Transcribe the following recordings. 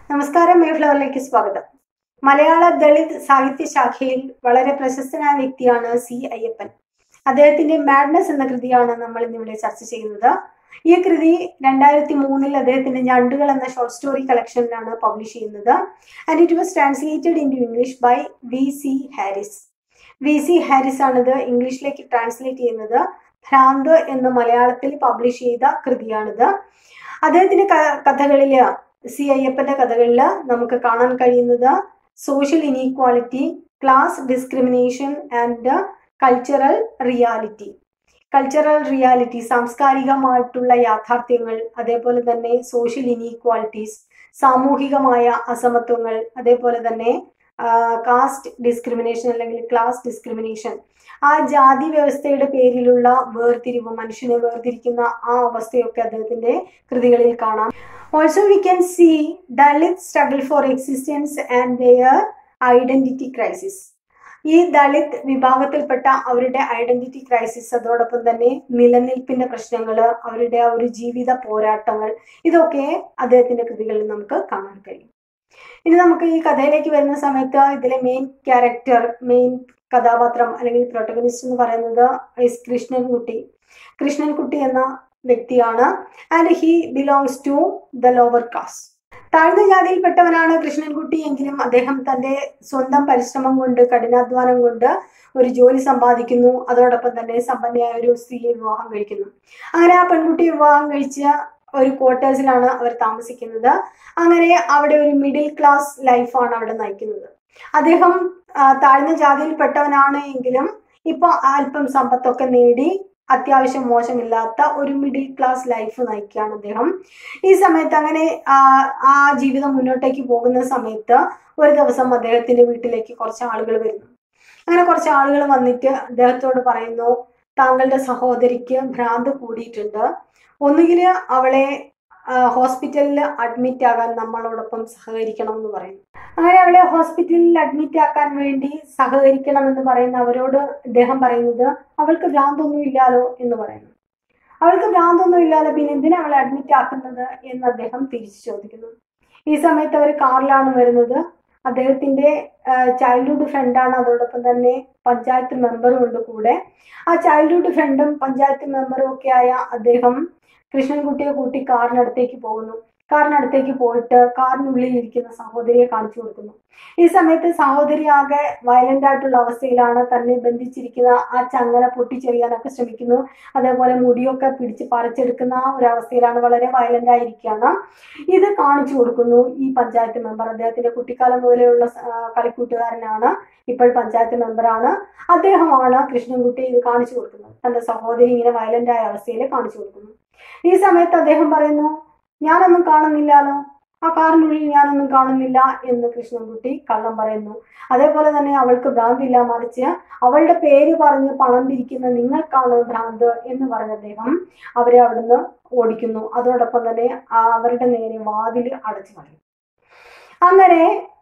നമസ്കാരം മേ ഫ്ലവറിലേക്ക് സ്വാഗതം മലയാള ദളിത് സാഹിത്യ ശാഖയിൽ വളരെ പ്രശസ്തനായ വ്യക്തിയാണ് സി അയ്യപ്പൻ അദ്ദേഹത്തിന്റെ മാഡ്നസ് എന്ന കൃതിയാണ് നമ്മൾ ഇന്നിവിടെ ചർച്ച ചെയ്യുന്നത് ഈ കൃതി രണ്ടായിരത്തി മൂന്നിൽ അദ്ദേഹത്തിന്റെ ഞണ്ടുകൾ എന്ന ഷോർട്ട് സ്റ്റോറി കളക്ഷനിലാണ് പബ്ലിഷ് ചെയ്യുന്നത് and it was translated into English by V C Harris V C Harris ആണിത് ഇംഗ്ലീഷിലേക്ക് ട്രാൻസ്ലേറ്റ് ചെയ്യുന്നത് ഭ്രാന്ത് എന്ന് മലയാളത്തിൽ പബ്ലിഷ് ചെയ്ത കൃതിയാണിത് അദ്ദേഹത്തിന്റെ കഥകളില് സി അയ്യപ്പന്റെ കഥകളിൽ നമുക്ക് കാണാൻ കഴിയുന്നത് social inequality class discrimination and cultural reality cultural reality സാംസ്കാരികമായിട്ടുള്ള യാഥാർത്ഥ്യങ്ങൾ അതേപോലെ തന്നെ സോഷ്യൽ ഇനീക്വാളിറ്റീസ് സാമൂഹികമായ അസമത്വങ്ങൾ അതേപോലെ തന്നെ കാസ്റ്റ് ഡിസ്ക്രിമിനേഷൻ അല്ലെങ്കിൽ ക്ലാസ് ഡിസ്ക്രിമിനേഷൻ ആ ജാതി വ്യവസ്ഥയുടെ പേരിലുള്ള വേർതിരിവ് മനുഷ്യനെ വേർതിരിക്കുന്ന ആ അവസ്ഥയൊക്കെ അദ്ദേഹത്തിന്റെ കൃതികളിൽ കാണാം also we can see Dalit struggle for existence and their identity crisis ഈ ദളിത് വിഭാഗത്തിൽപ്പെട്ട അവരുടെ ഐഡന്റിറ്റി ക്രൈസിസ് അതോടൊപ്പം തന്നെ നിലനിൽപ്പിന്റെ പ്രശ്നങ്ങൾ അവരുടെ ആ ഒരു ജീവിത പോരാട്ടങ്ങൾ ഇതൊക്കെ അദ്ദേഹത്തിന്റെ കൃതികളിൽ നമുക്ക് കാണാൻ കഴിയും ഇനി നമുക്ക് ഈ കഥയിലേക്ക് വരുന്ന സമയത്ത് ഇതിലെ മെയിൻ ക്യാരക്ടർ മെയിൻ കഥാപാത്രം അല്ലെങ്കിൽ പ്രൊട്ടഗനിസ്റ്റ് എന്ന് പറയുന്നത് എസ് കൃഷ്ണൻകുട്ടി കൃഷ്ണൻകുട്ടി എന്ന വ്യക്തിയാണ് and he belongs to the lower caste താഴ്ന്ന ജാതിയിൽപ്പെട്ടവനാണ് കൃഷ്ണൻകുട്ടി എങ്കിലും അദ്ദേഹം തന്റെ സ്വന്തം പരിശ്രമം കൊണ്ട് കഠിനാധ്വാനം കൊണ്ട് ഒരു ജോലി സമ്പാദിക്കുന്നു അതോടൊപ്പം തന്നെ സമ്പന്നയായ ഒരു സ്ത്രീയെ വിവാഹം കഴിക്കുന്നു അങ്ങനെ ആ പെൺകുട്ടി വിവാഹം കഴിച്ച ഒരു ക്വാർട്ടേഴ്സിലാണ് അവർ താമസിക്കുന്നത് അങ്ങനെ അവിടെ ഒരു മിഡിൽ ക്ലാസ് ലൈഫാണ് അവിടെ നയിക്കുന്നത് അദ്ദേഹം താഴ്ന്ന ജാതിയിൽപ്പെട്ടവനാണ് എങ്കിലും ഇപ്പൊ അല്പം സമ്പത്തൊക്കെ നേടി അത്യാവശ്യം മോശമില്ലാത്ത ഒരു മിഡിൽ ക്ലാസ് ലൈഫ് നയിക്കുകയാണ് അദ്ദേഹം ഈ സമയത്ത് അങ്ങനെ ആ ജീവിതം മുന്നോട്ടേക്ക് പോകുന്ന സമയത്ത് ഒരു ദിവസം അദ്ദേഹത്തിന്റെ വീട്ടിലേക്ക് കുറച്ച് ആളുകൾ വരുന്നു അങ്ങനെ കുറച്ച് ആളുകൾ വന്നിട്ട് അദ്ദേഹത്തോട് പറയുന്നു താങ്കളുടെ സഹോദരിക്ക് ഭ്രാന്ത് കൂടിയിട്ടുണ്ട് ഒന്നുകിൽ അവളെ ഹോസ്പിറ്റലിൽ അഡ്മിറ്റ് ആകാൻ നമ്മളോടൊപ്പം സഹകരിക്കണം എന്ന് പറയുന്നു അങ്ങനെ അവളെ ഹോസ്പിറ്റലിൽ അഡ്മിറ്റ് ആക്കാൻ വേണ്ടി സഹകരിക്കണം എന്ന് പറയുന്ന അവരോട് ഇദ്ദേഹം പറയുന്നത് അവൾക്ക് ഭ്രാന്തൊന്നും ഇല്ലാലോ എന്ന് പറയുന്നു അവൾക്ക് ഭ്രാന്തൊന്നും ഇല്ലാലോ പിന്നെ എന്തിനാ അവളെ അഡ്മിറ്റ് ആക്കുന്നത് എന്ന് അദ്ദേഹം തിരിച്ചു ചോദിക്കുന്നു ഈ സമയത്ത് അവർ കാറിലാണ് വരുന്നത് അദ്ദേഹത്തിന്റെ ചൈൽഡ്ഹുഡ് ഫ്രണ്ടാണ് അതോടൊപ്പം തന്നെ പഞ്ചായത്ത് മെമ്പറും ഉണ്ട് കൂടെ ആ ചൈൽഡ്ഹുഡ് ഫ്രണ്ടും പഞ്ചായത്ത് മെമ്പറും ഒക്കെ ആയ അദ്ദേഹം കൃഷ്ണൻകുട്ടിയെ കൂട്ടി കാറിനടുത്തേക്ക് പോകുന്നു കാറിനടുത്തേക്ക് പോയിട്ട് കാറിനുള്ളിൽ ഇരിക്കുന്ന സഹോദരിയെ കാണിച്ചു കൊടുക്കുന്നു ഈ സമയത്ത് സഹോദരി ആകെ വയലന്റ് ആയിട്ടുള്ള അവസ്ഥയിലാണ് തന്നെ ബന്ധിച്ചിരിക്കുന്ന ആ ചങ്ങല പൊട്ടിച്ചെറിയാനൊക്കെ ശ്രമിക്കുന്നു അതേപോലെ മുടിയൊക്കെ പിടിച്ച് പറിച്ചെടുക്കുന്ന ആ ഒരു അവസ്ഥയിലാണ് വളരെ വയലന്റ് ആയിരിക്കുകയാണ് ഇത് കാണിച്ചു കൊടുക്കുന്നു ഈ പഞ്ചായത്ത് മെമ്പർ അദ്ദേഹത്തിന്റെ കുട്ടിക്കാലം മുതലുള്ള കളിക്കൂട്ടുകാരനാണ് ഇപ്പോൾ പഞ്ചായത്ത് മെമ്പറാണ് അദ്ദേഹമാണ് കൃഷ്ണൻകുട്ടി ഇത് കാണിച്ചു കൊടുക്കുന്നത് തന്റെ സഹോദരി ഇങ്ങനെ വയലന്റ് ആയ അവസ്ഥയിൽ കാണിച്ചു കൊടുക്കുന്നു ഈ സമയത്ത് അദ്ദേഹം പറയുന്നു ഞാനൊന്നും കാണുന്നില്ലാലോ ആ കാറിനുള്ളിൽ ഞാനൊന്നും കാണുന്നില്ല എന്ന് കൃഷ്ണൻകുട്ടി കള്ളം പറയുന്നു അതേപോലെ തന്നെ അവൾക്ക് ഭ്രാന്തില്ല മറിച്ച് അവളുടെ പേര് പറഞ്ഞ് പണം പിരിക്കുന്ന നിങ്ങൾക്കാണ് ഭ്രാന്ത് എന്ന് പറഞ്ഞ അദ്ദേഹം അവരെ അവിടുന്ന് ഓടിക്കുന്നു അതോടൊപ്പം തന്നെ അവരുടെ നേരെ വാതിൽ അടച്ചു കളയും അങ്ങനെ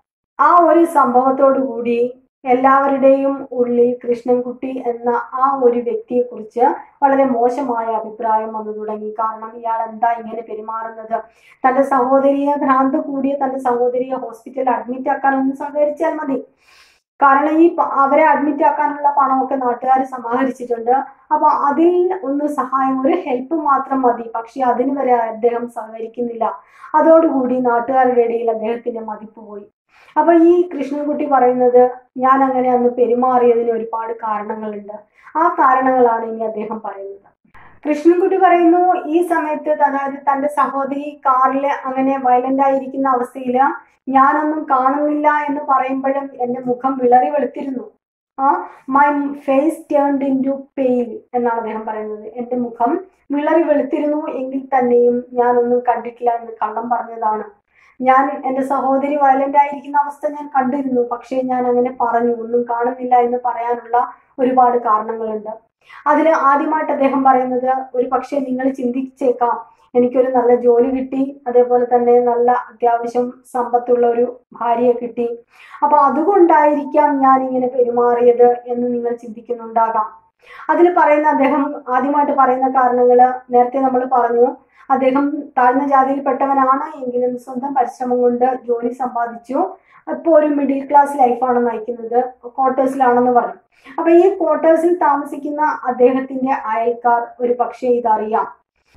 ആ ഒരു സംഭവത്തോടു കൂടി എല്ലാവരുടെയും ഉള്ളിൽ കൃഷ്ണൻകുട്ടി എന്ന ആ ഒരു വ്യക്തിയെ കുറിച്ച് വളരെ മോശമായ അഭിപ്രായം വന്നു തുടങ്ങി കാരണം ഇയാൾ എന്താ ഇങ്ങനെ പെരുമാറുന്നത് തന്റെ സഹോദരിയെ ഭ്രാന്ത് കൂടിയ തന്റെ സഹോദരിയെ ഹോസ്പിറ്റലിൽ അഡ്മിറ്റ് ആക്കാൻ ഒന്ന് സഹകരിച്ചാൽ മതി കാരണം ഈ അവരെ അഡ്മിറ്റ് ആക്കാനുള്ള പണമൊക്കെ നാട്ടുകാർ സമാഹരിച്ചിട്ടുണ്ട് അപ്പൊ അതിൽ ഒന്ന് സഹായം ഒരു ഹെൽപ്പ് മാത്രം മതി പക്ഷെ അതിന് വരെ അദ്ദേഹം സഹകരിക്കുന്നില്ല അതോടുകൂടി നാട്ടുകാരുടെ ഇടയിൽ അദ്ദേഹത്തിന്റെ മതിപ്പ് പോയി അപ്പൊ ഈ കൃഷ്ണൻകുട്ടി പറയുന്നത് ഞാൻ അങ്ങനെ അന്ന് പെരുമാറിയതിന് ഒരുപാട് കാരണങ്ങളുണ്ട് ആ കാരണങ്ങളാണ് ഇനി അദ്ദേഹം പറയുന്നത് കൃഷ്ണൻകുട്ടി പറയുന്നു ഈ സമയത്ത് അതായത് തന്റെ സഹോദരി കാറിൽ അങ്ങനെ വയലന്റ് ആയിരിക്കുന്ന അവസ്ഥയിൽ ഞാനൊന്നും കാണുന്നില്ല എന്ന് പറയുമ്പോഴും എന്റെ മുഖം വിളറി വെളുത്തിരുന്നു ആ my face turned into pale എന്നാണ് അദ്ദേഹം പറയുന്നത് എന്റെ മുഖം വിളറി വെളുത്തിരുന്നു എങ്കിൽ തന്നെയും ഞാനൊന്നും കണ്ടിട്ടില്ല എന്ന് കള്ളം പറഞ്ഞതാണ് ഞാൻ എൻ്റെ സഹോദരി വയലന്റ് ആയിരിക്കുന്ന അവസ്ഥ ഞാൻ കണ്ടിരുന്നു പക്ഷേ ഞാൻ അങ്ങനെ പറഞ്ഞു ഒന്നും കാണുന്നില്ല എന്ന് പറയാനുള്ള ഒരുപാട് കാരണങ്ങളുണ്ട് അതിൽ ആദ്യമായിട്ട് അദ്ദേഹം പറയുന്നത് ഒരു പക്ഷേ നിങ്ങൾ ചിന്തിച്ചേക്കാം എനിക്കൊരു നല്ല ജോലി കിട്ടി അതേപോലെ തന്നെ നല്ല അത്യാവശ്യം സമ്പത്തുള്ള ഒരു ഭാര്യയെ കിട്ടി അപ്പൊ അതുകൊണ്ടായിരിക്കാം ഞാൻ ഇങ്ങനെ പെരുമാറിയത് എന്ന് നിങ്ങൾ ചിന്തിക്കുന്നുണ്ടാകാം അതിൽ പറയുന്ന അദ്ദേഹം ആദ്യമായിട്ട് പറയുന്ന കാരണങ്ങൾ നേരത്തെ നമ്മൾ പറഞ്ഞു അദ്ദേഹം താഴ്ന്ന ജാതിയിൽപ്പെട്ടവനാണ് എങ്കിലും സ്വന്തം പരിശ്രമം കൊണ്ട് ജോലി സമ്പാദിച്ചു ഇപ്പോൾ ഒരു മിഡിൽ ക്ലാസ് ലൈഫാണ് നയിക്കുന്നത് ക്വാർട്ടേഴ്സിലാണെന്ന് പറഞ്ഞു അപ്പൊ ഈ ക്വാർട്ടേഴ്സിൽ താമസിക്കുന്ന അദ്ദേഹത്തിന്റെ അയൽക്കാർ ഒരു പക്ഷേ ഇതറിയാം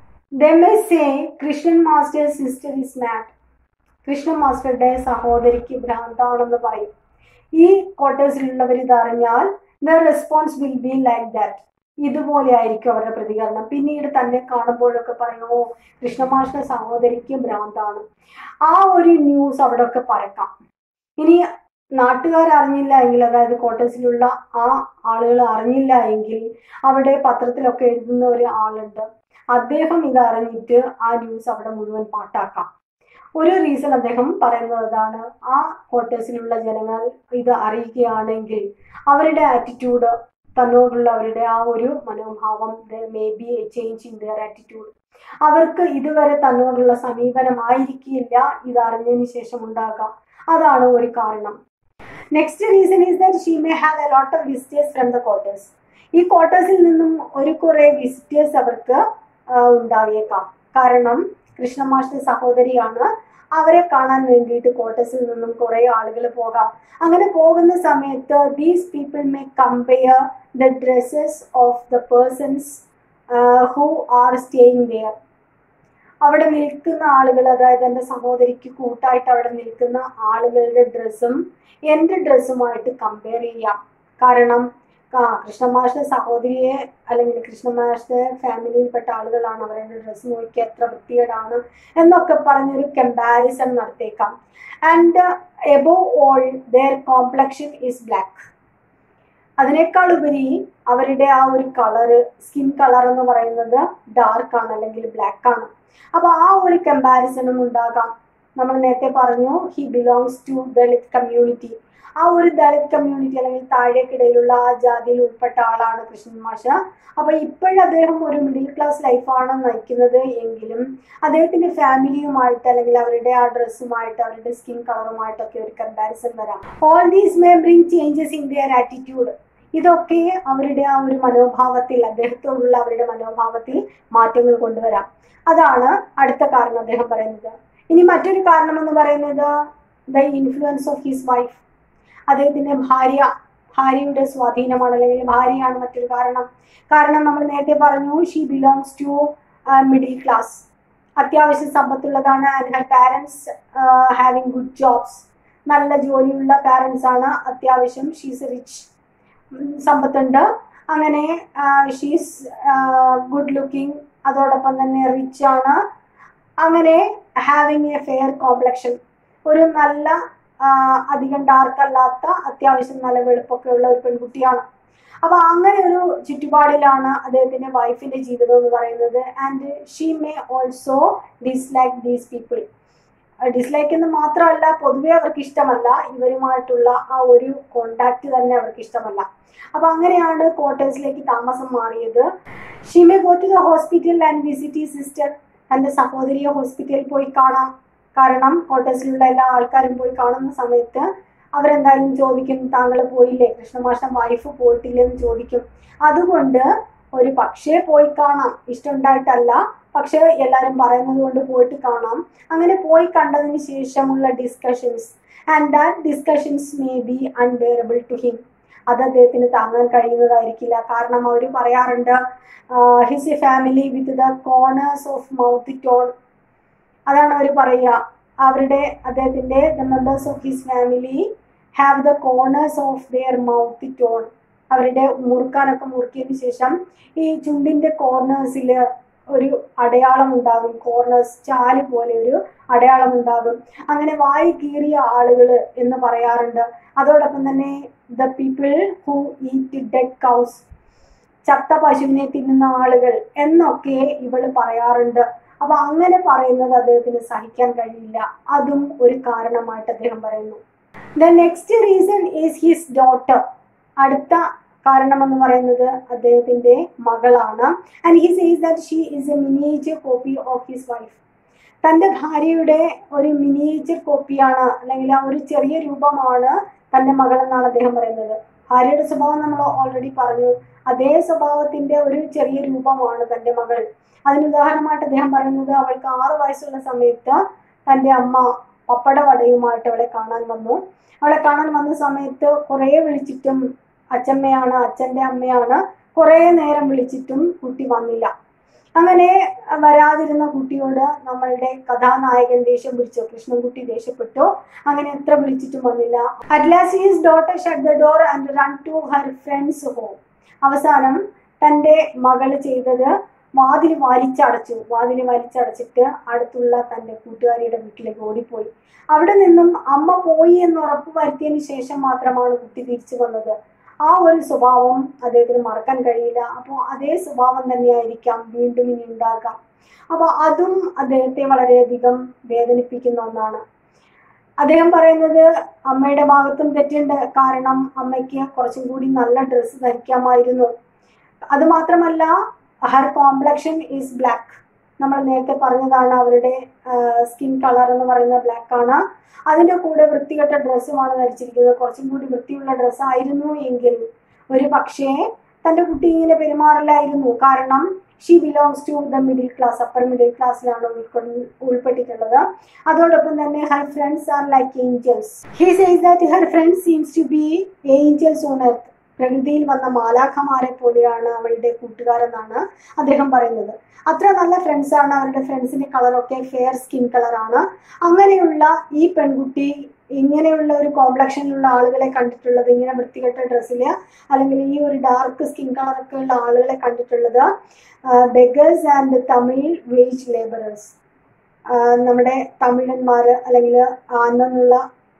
say Krishnan master sister is mad Krishnan മാസ്റ്ററുടെ സഹോദരിക്ക് ഭ്രാന്താണെന്ന് പറയും ഈ ക്വാർട്ടേഴ്സിലുള്ളവർ ഇതറിഞ്ഞാൽ the response will be like that ഇതുപോലെ ആയിരിക്കും അവരുടെ പ്രതികരണം പിന്നീട് തന്നെ കാണുമ്പോഴൊക്കെ പറയും ഓ കൃഷ്ണമാഷ്ട സഹോദരിക്ക് ഭ്രാന്താണ് ആ ഒരു ന്യൂസ് അവിടെ ഒക്കെ പരക്കാം ഇനി നാട്ടുകാർ അറിഞ്ഞില്ല എങ്കിൽ അതായത് ക്വാർട്ടേഴ്സിലുള്ള ആ ആളുകൾ അറിഞ്ഞില്ല എങ്കിൽ അവിടെ പത്രത്തിലൊക്കെ എഴുതുന്ന ഒരു ആളുണ്ട് അദ്ദേഹം ഇത് അറിഞ്ഞിട്ട് ആ ന്യൂസ് അവിടെ മുഴുവൻ പാട്ടാക്കാം ഒരു റീസൺ അദ്ദേഹം പറയുന്നത് അതാണ് ആ ക്വാർട്ടേഴ്സിലുള്ള ജനങ്ങൾ ഇത് അറിയുകയാണെങ്കിൽ അവരുടെ ആറ്റിറ്റ്യൂഡ് തന്നോടുള്ള അവരുടെ ആ ഒരു മനോഭാവം may be a change in their attitude അവർക്ക് ഇതുവരെ തന്നോടുള്ള സമീപനമായിരിക്കില്ല ഇത് അറിഞ്ഞതിന് ശേഷം ഉണ്ടാകാം അതാണ് ഒരു കാരണം next reason is that she may have a lot of visitors from the quarters ഈ ക്വാർട്ടേഴ്സിൽ നിന്നും ഒരു കുറെ വിസിറ്റേഴ്സ് അവർക്ക് ഉണ്ടായേക്കാം കാരണം കൃഷ്ണമാഷ്ട സഹോദരിയാണ് അവരെ കാണാൻ വേണ്ടിയിട്ട് ക്വാർട്ടേഴ്സിൽ നിന്നും കുറെ ആളുകൾ പോകാം അങ്ങനെ പോകുന്ന സമയത്ത് these people may compare the dresses of the persons who are staying there അവിടെ നിൽക്കുന്ന ആളുകൾ അതായത് എൻ്റെ സഹോദരിക്ക് കൂട്ടായിട്ട് അവിടെ നിൽക്കുന്ന ആളുകളുടെ ഡ്രസ്സും എൻ്റെ ഡ്രസ്സുമായിട്ട് കമ്പയർ ചെയ്യാം കാരണം കൃഷ്ണമാഷ്ട സഹോദരിയെ അല്ലെങ്കിൽ കൃഷ്ണമാഷ്ട ഫാമിലിയിൽപ്പെട്ട ആളുകളാണ് അവരുടെ ഡ്രസ്സ് നോക്കി എത്ര വൃത്തികേടാണ് എന്നൊക്കെ പറഞ്ഞൊരു കമ്പാരിസൺ നടത്തേക്കാം and above all their complexion is black അതിനേക്കാൾ ഉപരി അവരുടെ ആ ഒരു കളറ് സ്കിൻ കളർ എന്ന് പറയുന്നത് ഡാർക്ക് ആണ് അല്ലെങ്കിൽ ബ്ലാക്ക് ആണ് അപ്പൊ ആ ഒരു കമ്പാരിസണും ഉണ്ടാകാം നമ്മൾ നേരത്തെ പറഞ്ഞു he belongs to Dalit community ആ ഒരു ദളിത് കമ്മ്യൂണിറ്റി അല്ലെങ്കിൽ താഴേക്കിടയിലുള്ള ആ ജാതിയിൽ ഉൾപ്പെട്ട ആളാണ് കൃഷ്ണൻ മാഷ അപ്പൊ ഇപ്പോഴും അദ്ദേഹം ഒരു മിഡിൽ ക്ലാസ് ലൈഫാണ് നയിക്കുന്നത് എങ്കിലും അദ്ദേഹത്തിന്റെ ഫാമിലിയുമായിട്ട് അല്ലെങ്കിൽ അവരുടെ ആ ഡ്രസ്സുമായിട്ട് അവരുടെ സ്കിൻ കളറുമായിട്ടൊക്കെ ഒരു കമ്പാരിസൺ വരാം all these may bring changes in their attitude ഇതൊക്കെ അവരുടെ ആ ഒരു മനോഭാവത്തിൽ അദ്ദേഹത്തോടുള്ള അവരുടെ മനോഭാവത്തിൽ മാറ്റങ്ങൾ കൊണ്ടുവരാം അതാണ് അടുത്ത കാരണം അദ്ദേഹം പറയുന്നത് ഇനി മറ്റൊരു കാരണം എന്ന് പറയുന്നത് the influence of his wife അദ്ദേഹത്തിന്റെ ഭാര്യ ഭാര്യയുടെ സ്വാധീനമാണ് അല്ലെങ്കിൽ ഭാര്യയാണ് മറ്റൊരു കാരണം കാരണം നമ്മൾ നേരത്തെ പറഞ്ഞു she belongs to middle class അത്യാവശ്യം സമ്പത്തുള്ളതാണ് and her parents having good jobs നല്ല ജോലിയുള്ള പാരൻസ് ആണ് അത്യാവശ്യം ഷീസ് റിച്ച് സമ്പത്തുണ്ട് അങ്ങനെ ഷീസ് ഗുഡ് ലുക്കിംഗ് അതോടൊപ്പം തന്നെ റിച്ച് ആണ് അങ്ങനെ ഹാവിങ് എ ഫെയർ കോംപ്ലക്ഷൻ ഒരു നല്ല അധികം ഡാർക്ക് അല്ലാത്ത അത്യാവശ്യം നല്ല വെളുപ്പൊക്കെ ഉള്ള ഒരു പെൺകുട്ടിയാണ് അപ്പൊ അങ്ങനെ ഒരു ചുറ്റുപാടിലാണ് അദ്ദേഹത്തിന്റെ വൈഫിന്റെ ജീവിതം എന്ന് പറയുന്നത് and she may also dislike these people dislike എന്ന് മാത്രമല്ല പൊതുവെ അവർക്ക് ഇഷ്ടമല്ല ഇവരുമായിട്ടുള്ള ആ ഒരു കോണ്ടാക്ട് തന്നെ അവർക്ക് ഇഷ്ടമല്ല അപ്പൊ അങ്ങനെയാണ് ക്വാർട്ടേഴ്സിലേക്ക് താമസം മാറിയത് she may go to the hospital and visit ഈ സിസ്റ്റർ തന്റെ സഹോദരിയെ ഹോസ്പിറ്റലിൽ പോയി കാണാം കാരണം ക്വാർട്ടേഴ്സിലുള്ള എല്ലാ ആൾക്കാരും പോയി കാണുന്ന സമയത്ത് അവരെന്തായാലും ചോദിക്കും താങ്കൾ പോയില്ലേ കൃഷ്ണമാഷ വൈഫ് പോയിട്ടില്ലെന്ന് ചോദിക്കും അതുകൊണ്ട് ഒരു പക്ഷേ പോയി കാണാം ഇഷ്ടമുണ്ടായിട്ടല്ല പക്ഷെ എല്ലാവരും പറയുന്നത് കൊണ്ട് പോയിട്ട് കാണാം അങ്ങനെ പോയി കണ്ടതിന് ശേഷമുള്ള discussions and that discussions may be unbearable to him അത് അദ്ദേഹത്തിന് താങ്ങാൻ കഴിയുന്നതായിരിക്കില്ല കാരണം അവർ പറയാറുണ്ട് his a family with the corners of mouth torn അതാണ് അവർ പറയുക അവരുടെ അദ്ദേഹത്തിന്റെ the members of his family have the corners of their mouth torn അവരുടെ മുറുക്കാനൊക്കെ മുറുക്കിയതിന് ശേഷം ഈ ചുണ്ടിന്റെ കോർണേഴ്സിൽ ഒരു അടയാളം ഉണ്ടാകും കോർണേഴ്സ് ചാല് പോലെ ഒരു അടയാളം ഉണ്ടാകും അങ്ങനെ വായി കീറിയ ആളുകൾ എന്ന് പറയാറുണ്ട് അതോടൊപ്പം തന്നെ the people who eat dead cows ചത്ത പശുവിനെ തിന്നുന്ന ആളുകൾ എന്നൊക്കെ ഇവള് പറയാറുണ്ട് അപ്പൊ അങ്ങനെ പറയുന്നത് അദ്ദേഹത്തിന് സഹിക്കാൻ കഴിയില്ല അതും ഒരു കാരണമായിട്ട് അദ്ദേഹം പറയുന്നു the next reason is his daughter അടുത്ത കാരണം എന്ന് പറയുന്നത് അദ്ദേഹത്തിന്റെ മകളാണ് and he says that she is a miniature copy of his wife തന്റെ ഭാര്യയുടെ ഒരു മിനിയേച്ചർ കോപ്പിയാണ് അല്ലെങ്കിൽ ആ ഒരു ചെറിയ രൂപമാണ് തന്റെ മകൾ എന്നാണ് അദ്ദേഹം പറയുന്നത് ഭാര്യയുടെ സ്വഭാവം നമ്മൾ ഓൾറെഡി പറഞ്ഞു അതേ സ്വഭാവത്തിന്റെ ഒരു ചെറിയ രൂപമാണ് തന്റെ മകൾ അതിന് ഉദാഹരണമായിട്ട് അദ്ദേഹം പറയുന്നത് അവൾക്ക് ആറു വയസ്സുള്ള സമയത്ത് തന്റെ അമ്മ പപ്പട വടയുമായിട്ട് അവളെ കാണാൻ വന്നു അവളെ കാണാൻ വന്ന സമയത്ത് കുറേ വിളിച്ചിട്ടും അച്ഛമ്മയാണ് അച്ഛന്റെ അമ്മയാണ് കുറേ നേരം വിളിച്ചിട്ടും കുട്ടി വന്നില്ല അങ്ങനെ വരാതിരുന്ന കുട്ടിയോട് നമ്മളുടെ കഥാനായകൻ ദേഷ്യം പിടിച്ചു കൃഷ്ണൻകുട്ടി ദേഷ്യപ്പെട്ടു അങ്ങനെ എത്ര വിളിച്ചിട്ടും വന്നില്ല at last his daughter shut the door and run to her friends home അവസാനം തന്റെ മകള് ചെയ്തത് വാതിൽ വലിച്ചടച്ചു വാതിൽ വലിച്ചടച്ചിട്ട് അടുത്തുള്ള തന്റെ കൂട്ടുകാരിയുടെ വീട്ടിലേക്ക് ഓടിപ്പോയി അവിടെ നിന്നും അമ്മ പോയി എന്ന് ഉറപ്പ് വരുത്തിയതിന് ശേഷം മാത്രമാണ് കുട്ടി തിരിച്ചു വന്നത് ആ ഒരു സ്വഭാവം അദ്ദേഹത്തിന് മറക്കാൻ കഴിയില്ല അപ്പോൾ അതേ സ്വഭാവം തന്നെയായിരിക്കാം വീണ്ടും ഇനി ഉണ്ടാകാം അപ്പൊ അതും അദ്ദേഹത്തെ വളരെയധികം വേദനിപ്പിക്കുന്ന ഒന്നാണ് അദ്ദേഹം പറയുന്നത് അമ്മയുടെ ഭാഗത്തും തെറ്റുണ്ട് കാരണം അമ്മയ്ക്ക് കുറച്ചും കൂടി നല്ല ഡ്രസ്സ് ധരിക്കാമായിരുന്നു അത് മാത്രമല്ല ഹർ കോംപ്ലക്ഷൻ ഈസ് ബ്ലാക്ക് നമ്മൾ നേരത്തെ പറഞ്ഞതാണ് അവരുടെ സ്കിൻ കളർ എന്ന് പറയുന്നത് ബ്ലാക്ക് ആണ് അതിന്റെ കൂടെ വൃത്തികെട്ട ഡ്രസ്സുമാണ് ധരിച്ചിരിക്കുന്നത് കുറച്ചും കൂടി വൃത്തിയുള്ള ഡ്രസ്സ് ആയിരുന്നു എങ്കിൽ ഒരു പക്ഷേ തന്റെ കുട്ടി ഇങ്ങനെ പെരുമാറില്ലായിരുന്നു കാരണം she belongs to the middle class upper middle ക്ലാസ്സിലാണ് ഉൾപ്പെട്ടിട്ടുള്ളത് അതോടൊപ്പം തന്നെ her friends are like angels he says that her friends seems to be angels on earth പ്രകൃതിയിൽ വന്ന മാലാഖമാരെ പോലെയാണ് അവളുടെ കൂട്ടുകാരെന്നാണ് അദ്ദേഹം പറയുന്നത് അത്ര നല്ല ഫ്രണ്ട്സ് ആണ് അവരുടെ ഫ്രണ്ട്സിന്റെ കളറൊക്കെ ഫെയർ സ്കിൻ കളറാണ് അങ്ങനെയുള്ള ഈ പെൺകുട്ടി ഇങ്ങനെയുള്ള ഒരു കോംപ്ലക്ഷനിലുള്ള ആളുകളെ കണ്ടിട്ടുള്ളത് ഇങ്ങനെ വൃത്തികെട്ട ഡ്രസ്സിൽ അല്ലെങ്കിൽ ഈ ഒരു ഡാർക്ക് സ്കിൻ കളറൊക്കെ ഉള്ള ആളുകളെ കണ്ടിട്ടുള്ളത് beggars and Tamil wage labourers നമ്മുടെ തമിഴന്മാർ അല്ലെങ്കിൽ അന്നുള്ള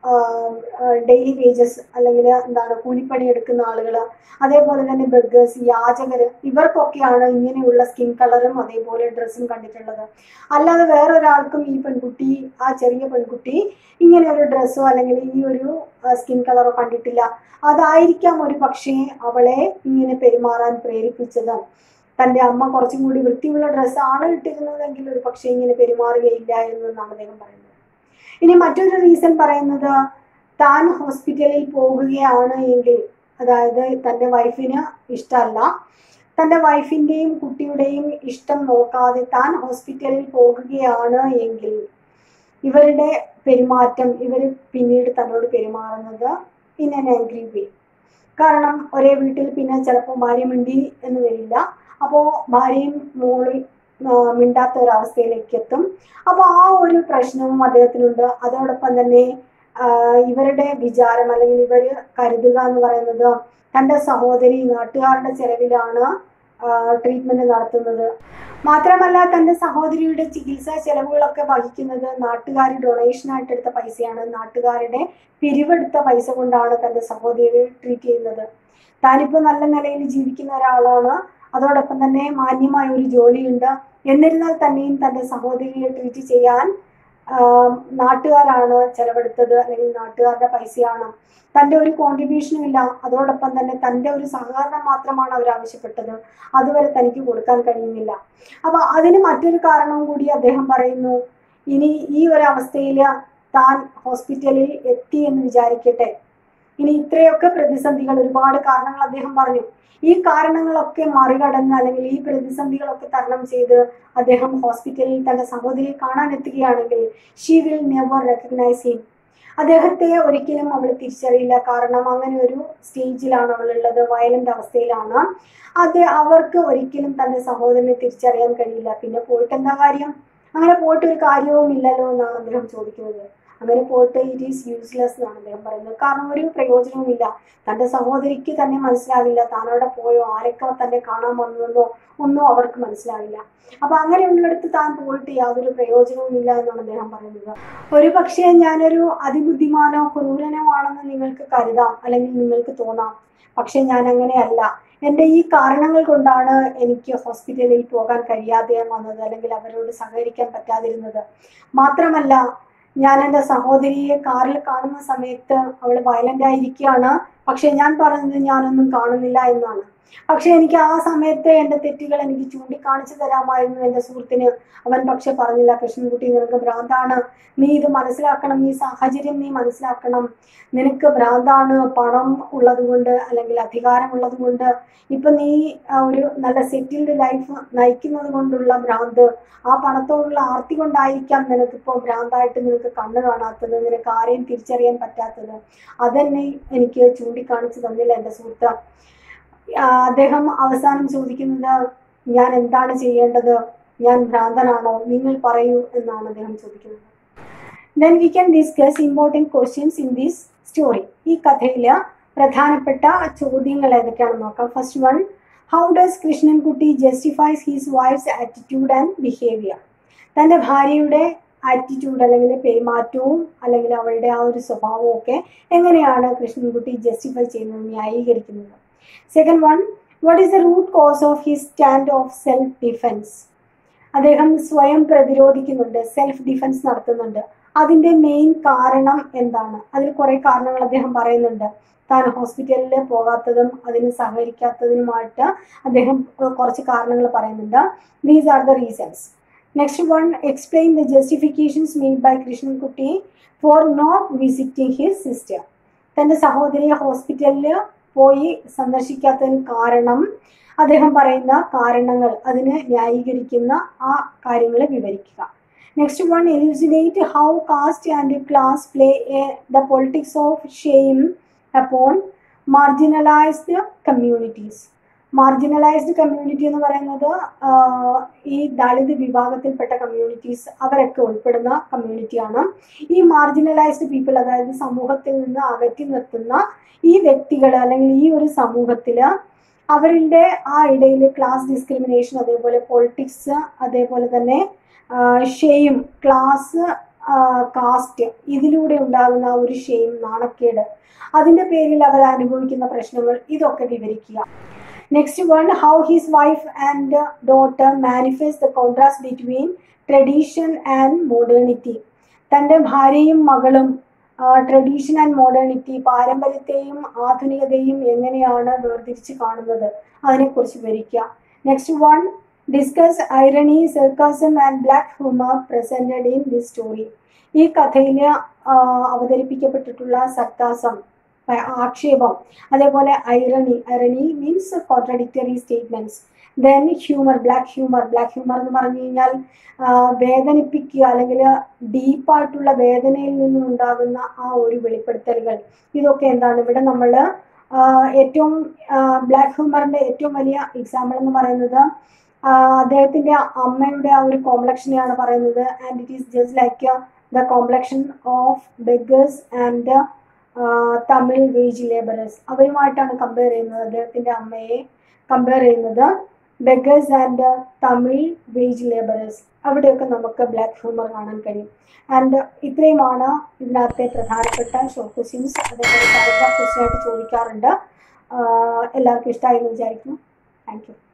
ഡെയിലി വേജസ് അല്ലെങ്കിൽ എന്താണ് കൂലിപ്പണി എടുക്കുന്ന ആളുകൾ അതേപോലെ തന്നെ ബെഗേഴ്സ് യാചകർ ഇവർക്കൊക്കെയാണ് ഇങ്ങനെയുള്ള സ്കിൻ കളറും അതേപോലെ ഡ്രസ്സും കണ്ടിട്ടുള്ളത് അല്ലാതെ വേറൊരാൾക്കും ഈ പെൺകുട്ടി ആ ചെറിയ പെൺകുട്ടി ഇങ്ങനെ ഒരു ഡ്രസ്സോ അല്ലെങ്കിൽ ഈ ഒരു സ്കിൻ കളറോ കണ്ടിട്ടില്ല അതായിരിക്കാം ഒരു പക്ഷേ അവളെ ഇങ്ങനെ പെരുമാറാൻ പ്രേരിപ്പിച്ചത് തന്റെ അമ്മ കുറച്ചും കൂടി വൃത്തിയുള്ള ഡ്രസ്സാണ് ഇട്ടിരുന്നതെങ്കിൽ ഒരു പക്ഷേ ഇങ്ങനെ പെരുമാറുകയില്ല എന്നാണ് അദ്ദേഹം പറയുന്നത് ഇനി മറ്റൊരു റീസൺ പറയുന്നത് താൻ ഹോസ്പിറ്റലിൽ പോകുകയാണ് എങ്കിൽ അതായത് തൻ്റെ വൈഫിന് ഇഷ്ടമല്ല തൻ്റെ വൈഫിൻ്റെയും കുട്ടിയുടെയും ഇഷ്ടം നോക്കാതെ താൻ ഹോസ്പിറ്റലിൽ പോകുകയാണ് എങ്കിൽ ഇവരുടെ പെരുമാറ്റം ഇവർ പിന്നീട് തന്നോട് പെരുമാറുന്നത് ഇൻ ആൻ ആംഗ്രി വേ കാരണം ഒരേ വീട്ടിൽ പിന്നെ ചിലപ്പോൾ ഭാര്യ മിണ്ടി എന്ന് വരില്ല അപ്പോൾ ഭാര്യയും മോളിൽ മിണ്ടാത്ത ഒരവസ്ഥയിലേക്ക് എത്തും അപ്പോൾ ആ ഒരു പ്രശ്നവും അദ്ദേഹത്തിനുണ്ട് അതോടൊപ്പം തന്നെ ഇവരുടെ വിചാരം അല്ലെങ്കിൽ ഇവർ കരുതുക എന്ന് പറയുന്നത് തൻ്റെ സഹോദരി നാട്ടുകാരുടെ ചെലവിലാണ് ട്രീറ്റ്മെന്റ് നടത്തുന്നത് മാത്രമല്ല തൻ്റെ സഹോദരിയുടെ ചികിത്സാ ചെലവുകളൊക്കെ വഹിക്കുന്നത് നാട്ടുകാർ ഡൊണേഷനായിട്ട് എടുത്ത പൈസയാണ് നാട്ടുകാരുടെ പിരിവെടുത്ത പൈസ കൊണ്ടാണ് തൻ്റെ സഹോദരിയെ ട്രീറ്റ് ചെയ്യുന്നത് താനിപ്പോൾ നല്ല നിലയിൽ ജീവിക്കുന്ന ഒരാളാണ് അതോടൊപ്പം തന്നെ മാന്യമായ ഒരു ജോലിയുണ്ട് എന്നിരുന്നാൽ തന്നെയും തൻ്റെ സഹോദരിയെ ട്രീറ്റ് ചെയ്യാൻ നാട്ടുകാരാണ് ചെലവെടുത്തത് അല്ലെങ്കിൽ നാട്ടുകാരുടെ പൈസയാണ് തൻ്റെ ഒരു കോൺട്രിബ്യൂഷനും ഇല്ല അതോടൊപ്പം തന്നെ തൻ്റെ ഒരു സഹകരണം മാത്രമാണ് അവർ ആവശ്യപ്പെട്ടത് അതുവരെ തനിക്ക് കൊടുക്കാൻ കഴിയുന്നില്ല അപ്പൊ അതിന് മറ്റൊരു കാരണവും കൂടി അദ്ദേഹം പറയുന്നു ഇനി ഈ ഒരു അവസ്ഥയിൽ താൻ ഹോസ്പിറ്റലിൽ എത്തി എന്ന് വിചാരിക്കട്ടെ ഇനി ഇത്രയൊക്കെ പ്രതിസന്ധികൾ ഒരുപാട് കാരണങ്ങൾ അദ്ദേഹം പറഞ്ഞു ഈ കാരണങ്ങളൊക്കെ മറികടന്ന് അല്ലെങ്കിൽ ഈ പ്രതിസന്ധികളൊക്കെ തരണം ചെയ്ത് അദ്ദേഹം ഹോസ്പിറ്റലിൽ തന്റെ സഹോദരിയെ കാണാൻ എത്തുകയാണെങ്കിൽ she will never recognise him അദ്ദേഹത്തെ ഒരിക്കലും അവൾ തിരിച്ചറിയില്ല കാരണം അങ്ങനെ ഒരു സ്റ്റേജിലാണ് അവളുള്ളത് വയലന്റ് അവസ്ഥയിലാണ് അത് അവർക്ക് ഒരിക്കലും തന്റെ സഹോദരനെ തിരിച്ചറിയാൻ കഴിയില്ല പിന്നെ പോയിട്ട് എന്താ കാര്യം അങ്ങനെ പോയിട്ട് ഒരു കാര്യവും ഇല്ലല്ലോ എന്നാണ് അദ്ദേഹം ചോദിക്കുന്നത് അങ്ങനെ പോയിട്ട് ഇറ്റ് ഈസ് യൂസ്ലെസ് എന്നാണ് അദ്ദേഹം പറയുന്നത് കാരണം ഒരു പ്രയോജനവുമില്ല തൻ്റെ സഹോദരിക്ക് തന്നെ മനസ്സിലാവില്ല താനവിടെ പോയോ ആരൊക്കെ തന്നെ കാണാൻ വന്നുവെന്നോ ഒന്നും അവർക്ക് മനസ്സിലാവില്ല അപ്പൊ അങ്ങനെയുള്ളിടത്ത് താൻ പോയിട്ട് യാതൊരു പ്രയോജനവും ഇല്ല എന്നാണ് അദ്ദേഹം പറയുന്നത് ഒരു പക്ഷേ ഞാനൊരു അതിബുദ്ധിമാനോ ക്രൂരനോ ആണെന്ന് നിങ്ങൾക്ക് കരുതാം അല്ലെങ്കിൽ നിങ്ങൾക്ക് തോന്നാം പക്ഷെ ഞാൻ അങ്ങനെയല്ല എൻ്റെ ഈ കാരണങ്ങൾ കൊണ്ടാണ് എനിക്ക് ഹോസ്പിറ്റലിൽ പോകാൻ കഴിയാതെ വന്നത് അല്ലെങ്കിൽ അവരോട് സഹകരിക്കാൻ പറ്റാതിരുന്നത് മാത്രമല്ല ഞാൻ എൻ്റെ സഹോദരിയെ കാറിൽ കാണുന്ന സമയത്ത് അവൾ വയലന്റ് ആയിരിക്കുകയാണ് പക്ഷെ ഞാൻ പറഞ്ഞത് ഞാനൊന്നും കാണുന്നില്ല എന്നാണ് പക്ഷെ എനിക്ക് ആ സമയത്ത് എൻ്റെ തെറ്റുകൾ എനിക്ക് ചൂണ്ടിക്കാണിച്ചു തരാമായിരുന്നു എൻ്റെ സുഹൃത്തിന് അവൻ പക്ഷെ പറഞ്ഞില്ല കൃഷ്ണൻകുട്ടി നിനക്ക് ഭ്രാന്താണ് നീ ഇത് മനസ്സിലാക്കണം ഈ സാഹചര്യം നീ മനസ്സിലാക്കണം നിനക്ക് ഭ്രാന്താണ് പണം ഉള്ളത് കൊണ്ട് അല്ലെങ്കിൽ അധികാരം ഉള്ളത് കൊണ്ട് ഇപ്പൊ നീ ആ, ഒരു നല്ല സെറ്റിൽഡ് ലൈഫ് നയിക്കുന്നത് കൊണ്ടുള്ള ഭ്രാന്ത് ആ പണത്തോടുള്ള ആർത്തി കൊണ്ടായിരിക്കാം നിനക്കിപ്പോൾ ഭ്രാന്തായിട്ട് നിനക്ക് കണ്ണ് കാണാത്തത് നിനക്ക് ആരെയും തിരിച്ചറിയാൻ പറ്റാത്തത് അതെന്നെ എനിക്ക് ചൂണ്ടിക്കാണിച്ചു തന്നില്ല എൻ്റെ സുഹൃത്ത് ആ, അദ്ദേഹം അവസാനം ചോദിക്കുന്നത് ഞാൻ എന്താണ് ചെയ്യേണ്ടത് ഞാൻ ഭ്രാന്തനാണോ നിങ്ങൾ പറയൂ എന്നാണ് അദ്ദേഹം ചോദിക്കുന്നത് then we can discuss important questions in this story ഈ കഥയിൽ പ്രധാനപ്പെട്ട ചോദ്യങ്ങൾ ഏതൊക്കെയാണെന്ന് നോക്കാം first one how does Krishnankutty justifies his wife's attitude and behaviour തൻ്റെ ഭാര്യയുടെ ആറ്റിറ്റ്യൂഡ് അല്ലെങ്കിൽ പെരുമാറ്റവും അല്ലെങ്കിൽ അവളുടെ ആ ഒരു സ്വഭാവവും ഒക്കെ എങ്ങനെയാണ് കൃഷ്ണൻകുട്ടി ജസ്റ്റിഫൈ ചെയ്യുന്നത് ന്യായീകരിക്കുന്നത് second one what is the root cause of his stand of self defence അദ്ദേഹം സ്വയം പ്രതിരോധിക്കുന്നുണ്ട് സെൽഫ് ഡിഫെൻസ് നടത്തുന്നുണ്ട് അതിന്റെ മെയിൻ കാരണം എന്താണ് അതിൽ കുറെ കാരണങ്ങൾ അദ്ദേഹം പറയുന്നുണ്ട് താൻ ഹോസ്പിറ്റലിൽ പോകാത്തതും അതിന് സഹകരിക്കാത്തതിനുമായിട്ട് അദ്ദേഹം ഏഹ്, കുറച്ച് കാരണങ്ങൾ പറയുന്നുണ്ട് these are the reasons next one explain the justifications made by Krishnankutty for not visiting his sister തൻ്റെ സഹോദരിയെ ഹോസ്പിറ്റലിൽ പോയി സന്ദർശിക്കാത്തതിന് കാരണം അദ്ദേഹം പറയുന്ന കാരണങ്ങൾ അതിന് ന്യായീകരിക്കുന്ന ആ കാര്യങ്ങൾ വിവരിക്കുക next one elucidate how caste and class play the politics of shame upon marginalised communities marginalised community എന്ന് പറയുന്നത് ആഹ്, ഈ ദളിത് വിഭാഗത്തിൽപ്പെട്ട കമ്മ്യൂണിറ്റീസ് അവരൊക്കെ ഉൾപ്പെടുന്ന കമ്മ്യൂണിറ്റിയാണ് ഈ മാർജിനലൈസ്ഡ് പീപ്പിൾ അതായത് സമൂഹത്തിൽ നിന്ന് അകറ്റി നിർത്തുന്ന ഈ വ്യക്തികൾ അല്ലെങ്കിൽ ഈ ഒരു സമൂഹത്തിൽ അവരുടെ ആ ഇടയിൽ ക്ലാസ് ഡിസ്ക്രിമിനേഷൻ അതേപോലെ പൊളിറ്റിക്സ് അതേപോലെ തന്നെ ഷെയിം ക്ലാസ് കാസ്റ്റ് ഇതിലൂടെ ഉണ്ടാകുന്ന ആ ഒരു ഷെയിം നാണക്കേട് അതിൻ്റെ പേരിൽ അവർ അനുഭവിക്കുന്ന പ്രശ്നങ്ങൾ ഇതൊക്കെ വിവരിക്കുക next one how his wife and daughter manifest the contrast between tradition and modernity തൻ്റെ ഭാര്യയും മകളും ട്രഡീഷൻ ആൻഡ് മോഡേണിറ്റി പാരമ്പര്യത്തെയും ആധുനികതയും എങ്ങനെയാണ് വേർതിരിച്ച് കാണുന്നത് അതിനെക്കുറിച്ച് വിവരിക്കുക next one discuss irony sarcasm and black humour presented in this story ഈ കഥയിൽ അവതരിപ്പിക്കപ്പെട്ടിട്ടുള്ള സർക്കാസം ആക്ഷേപം അതേപോലെ irony irony means contradictory statements then humour black humour black humour എന്ന് പറഞ്ഞു കഴിഞ്ഞാൽ ആ, വേദനിപ്പിക്കുക അല്ലെങ്കിൽ ഡീപ്പായിട്ടുള്ള വേദനയിൽ നിന്നും ഉണ്ടാകുന്ന ആ ഒരു വെളിപ്പെടുത്തലുകൾ ഇതൊക്കെ എന്താണ് ഇവിടെ നമ്മൾ ഏറ്റവും ബ്ലാക്ക് ഹ്യൂമറിന്റെ ഏറ്റവും വലിയ എക്സാമ്പിൾ എന്ന് പറയുന്നത് ആ, അദ്ദേഹത്തിന്റെ അമ്മയുടെ ആ ഒരു കോംപ്ലക്ഷനെയാണ് പറയുന്നത് and it is just like the complexion of beggars and Tamil wage labourers അവരുമായിട്ടാണ് കമ്പയർ ചെയ്യുന്നത് അദ്ദേഹത്തിന്റെ അമ്മയെ കമ്പയർ ചെയ്യുന്നത് beggars and Tamil wage labourers അവിടെയൊക്കെ നമുക്ക് ബ്ലാക്ക് ഹ്യൂമർ കാണാൻ കഴിയും ആൻഡ് ഇത്രയുമാണ് ഇതിനകത്തെ പ്രധാനപ്പെട്ട ഷോർട്ട് ക്വസ്റ്റ്യൻസ് അതേപോലെ പാരഗ്രാഫ് ക്വസ്റ്റ്യൻ ആയിട്ട് ചോദിക്കാറുണ്ട് ആഹ് എല്ലാവർക്കും ഇഷ്ടമായി എന്ന് വിചാരിക്കുന്നു താങ്ക് യു